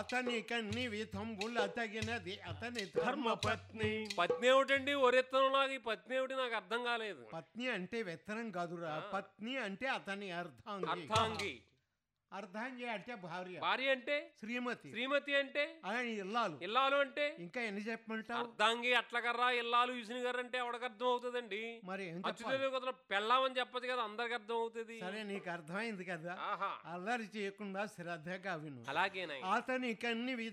అతని కన్ని విధంబుల తగినది అతని ధర్మపత్ని పత్ని ఏమిటండి ఒరెత్తనం నాకు ఈ పత్ని ఏమిటి నాకు అర్థం కాలేదు పత్ని అంటే విత్తనం కాదురా పత్ని అంటే అతని అర్ధాంగి అర్థాంగి అర్ధాంగి అంటే భార్య భార్య అంటే శ్రీమతి శ్రీమతి అంటే ఆయన ఇల్లాలు ఇల్లాలు అంటే ఇంకా ఎన్ని చెప్పమంటావు అర్ధాంగి అట్లకర్రా ఇల్లాలు విసిని గారు అంటే ఎవరికి అర్థం అవుతుందండి మరి ఏం చెప్పాలి అచ్చుతల్లి కుదర పెళ్ళామని చెప్పచ్చు కదా అందరికి అర్థం అవుతుంది సరే నీకు అర్థమైంది కదా ఆహా అల్లరి చేయకుండా శ్రద్ధగా విను అలాగేనాయి అతని కన్ని